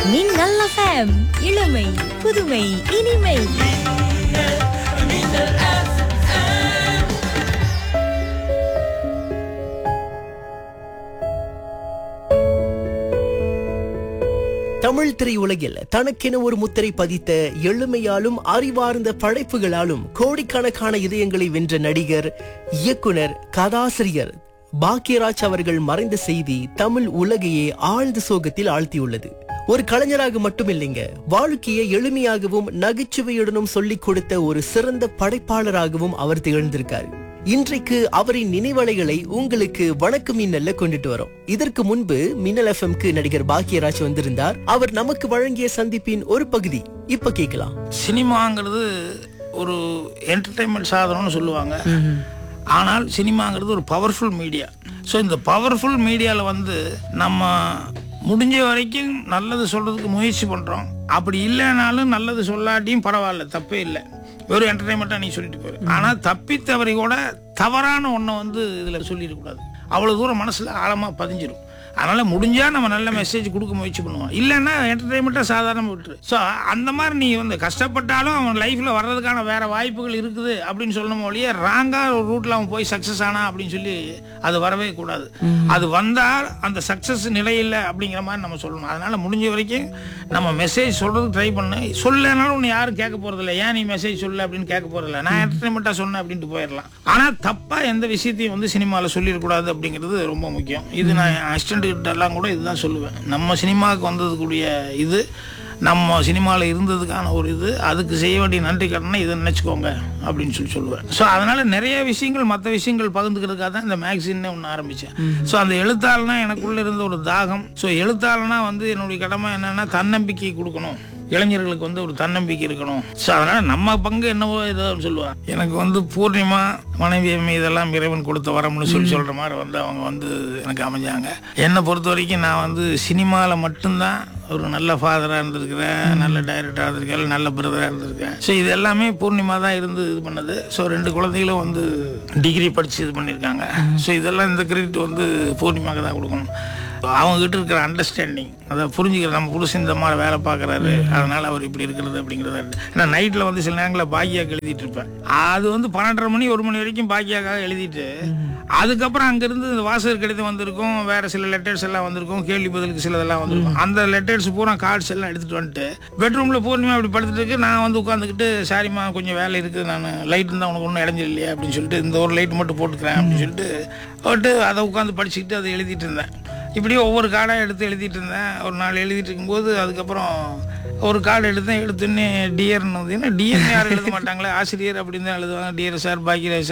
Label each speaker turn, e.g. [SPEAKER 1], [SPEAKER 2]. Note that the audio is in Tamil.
[SPEAKER 1] மின்னல் FM இளமை புதுமை இனிமை
[SPEAKER 2] தமிழ் திரையுலகில் தனக்கென ஒரு முத்திரை பதித்த எளிமையாலும் அறிவார்ந்த படைப்புகளாலும் கோடிக்கணக்கான இதயங்களை வென்ற நடிகர் இயக்குனர் கதாசிரியர் பாக்யராஜ் அவர்கள் மறைந்த செய்தி தமிழ் உலகையே ஆழ்ந்த சோகத்தில் ஆழ்த்தியுள்ளது ஒரு கலைஞராக மட்டுமில்லைங்க வாழ்க்கையை எளிமையாகவும் நகைச்சுவையுடனும் சொல்லிக் கொடுத்த ஒரு சிறந்த படைப்பாளராகவும் அவர் திகழ்ந்திருக்காரு இன்றைக்கு அவரின் நினைவலைகளை உங்களுக்கு வணக்கம் மின்னல்ல கொண்டுட்டு வரோம் இதற்கு முன்பு மின்னல் எஃப்எம்க்கு நடிகர் பாக்யராஜ் வந்திருந்தார் அவர் நமக்கு வழங்கிய சந்திப்பின் ஒரு பகுதி இப்ப கேட்கலாம்
[SPEAKER 3] சினிமாங்கிறது ஒரு என்டர்டைன்மெண்ட் சாதனம்னு சொல்லுவாங்க ஆனால் சினிமாங்கிறது ஒரு பவர்ஃபுல் மீடியா ஸோ இந்த பவர்ஃபுல் மீடியாவில் வந்து நம்ம முடிஞ்ச வரைக்கும் நல்லது சொல்கிறதுக்கு முயற்சி பண்ணுறோம் அப்படி இல்லைனாலும் நல்லது சொல்லாட்டியும் பரவாயில்ல தப்பே இல்லை வெறும் என்டர்டைன்மெண்ட்டாக நீ சொல்லிட்டு போயிரு ஆனால் தப்பி தவறி கூட தவறான ஒன்றை வந்து இதில் சொல்லிடக்கூடாது அவ்வளோ தூரம் மனசில் ஆழமாக பதிஞ்சிரும் அதனால முடிஞ்சா நம்ம நல்ல மெசேஜ் கொடுக்க முயற்சி பண்ணுவோம் இல்லைன்னா என்டர்டைன்மெண்ட்டாக சாதாரண விட்டுரு ஸோ அந்த மாதிரி நீ வந்து கஷ்டப்பட்டாலும் அவன் லைஃப்பில் வர்றதுக்கான வேற வாய்ப்புகள் இருக்குது அப்படின்னு சொல்லணும் ஒழிய ராங்காக ஒரு ரூட்டில் அவன் போய் சக்ஸஸ் ஆனா அப்படின்னு சொல்லி அது வரவே கூடாது அது வந்தால் அந்த சக்ஸஸ் நிலையில்லை அப்படிங்கிற மாதிரி நம்ம சொல்லணும் அதனால முடிஞ்ச வரைக்கும் நம்ம மெசேஜ் சொல்றதுக்கு ட்ரை பண்ணு சொல்லனாலும் உன்னை யாரும் கேட்க போறதில்ல ஏன் நீ மெசேஜ் சொல்ல அப்படின்னு கேட்க போறதில்ல நான் என்டர்டைன்மெண்ட்டாக சொன்னேன் அப்படின்ட்டு போயிடலாம் ஆனால் தப்பாக எந்த விஷயத்தையும் வந்து சினிமாவில் சொல்லிடக்கூடாது அப்படிங்கிறது ரொம்ப முக்கியம் இது நான் அசிஸ்டண்ட் கிட்ட எல்லாம் கூட இதுதான் சொல்லுவேன் நம்ம சினிமாவுக்கு வந்ததுக்குரிய இது நம்ம சினிமாவில் இருந்ததுக்கான ஒரு இது அதுக்கு செய்ய வேண்டிய நன்றி கடனை இதை நினச்சிக்கோங்க அப்படின்னு சொல்லி சொல்லுவேன் ஸோ அதனால நிறைய விஷயங்கள் மற்ற விஷயங்கள் பகிர்ந்துக்கிறதுக்காக தான் இந்த மேக்சின்னு ஒன்று ஆரம்பித்தேன் ஸோ அந்த எழுத்தாளனா எனக்குள்ள இருந்த ஒரு தாகம் ஸோ எழுத்தாளனா வந்து என்னுடைய கடமை என்னன்னா தன்னம்பிக்கை கொடுக்கணும் இளைஞர்களுக்கு வந்து ஒரு தன்னம்பிக்கை இருக்கணும் ஸோ அதனால நம்ம பங்கு என்னவோ ஏதோ சொல்லுவாங்க எனக்கு வந்து பூர்ணிமா மனைவி இதெல்லாம் இறைவன் கொடுத்த வரம்னு சொல்லி சொல்ற மாதிரி வந்து அவங்க வந்து எனக்கு அமைஞ்சாங்க என்னை பொறுத்த வரைக்கும் நான் வந்து சினிமாவில் மட்டும்தான் ஒரு நல்ல ஃபாதராக இருந்திருக்கிறேன் நல்ல டைரக்டராக இருந்திருக்கேன் நல்ல பிரதராக இருந்திருக்கேன் ஸோ இது எல்லாமே பூர்ணிமா தான் இருந்து இது பண்ணது ஸோ ரெண்டு குழந்தைகளும் வந்து டிகிரி படித்து இது பண்ணியிருக்காங்க ஸோ இதெல்லாம் இந்த கிரெடிட் வந்து பூர்ணிமாவுக்கு தான் கொடுக்கணும் அவங்க கிட்ட இருக்கிற அண்டர்ஸ்டாண்டிங் அதை புரிஞ்சுக்கிற நம்ம புருஷன் இந்த மாதிரி வேலை பார்க்குறாரு அதனால அவர் இப்படி இருக்கிறது அப்படிங்கிறத ஏன்னா நைட்டில் வந்து சில நேரங்களில் பாக்கியாக்கு எழுதிட்டு இருப்பேன் அது வந்து பன்னெண்டரை மணி ஒரு மணி வரைக்கும் பாக்கியாக்காக எழுதிட்டு அதுக்கப்புறம் அங்கேருந்து இந்த வாசகர் கடிதம் வந்திருக்கும் வேற சில லெட்டர்ஸ் எல்லாம் வந்திருக்கும் கேள்வி பதிலுக்கு சிலதெல்லாம் வந்திருக்கும் அந்த லெட்டர்ஸ் பூரா கார்ட்ஸ் எல்லாம் எடுத்துட்டு வந்துட்டு பெட்ரூம்ல பூர்ணிமா அப்படி படுத்துட்டு இருக்கு நான் வந்து உட்காந்துக்கிட்டு சாரிம்மா கொஞ்சம் வேலை இருக்குது நான் லைட் இருந்தால் உனக்கு ஒன்றும் இடைஞ்சல் இல்லையா அப்படின்னு சொல்லிட்டு இந்த ஒரு லைட் மட்டும் போட்டுக்கிறேன் அப்படின்னு சொல்லிட்டு போட்டு அதை உட்காந்து படிச்சுக்கிட்டு அதை எழுதிட்டு இருந்தேன் இப்படியே ஒவ்வொரு கார்டாக எடுத்து எழுதிட்டு இருந்தேன் ஒரு நாள் எழுதிட்டு இருக்கும்போது அதுக்கப்புறம் ஒரு கார்டு எடுத்தேன் எடுத்துன்னு டியர்னு வந்து ஏன்னா டிஎர்னு யாரும் எழுத மாட்டாங்களே ஆசிரியர் அப்படின்னு தான் எழுதுவாங்க டியர் சார் பாக்கியராஜ் சார்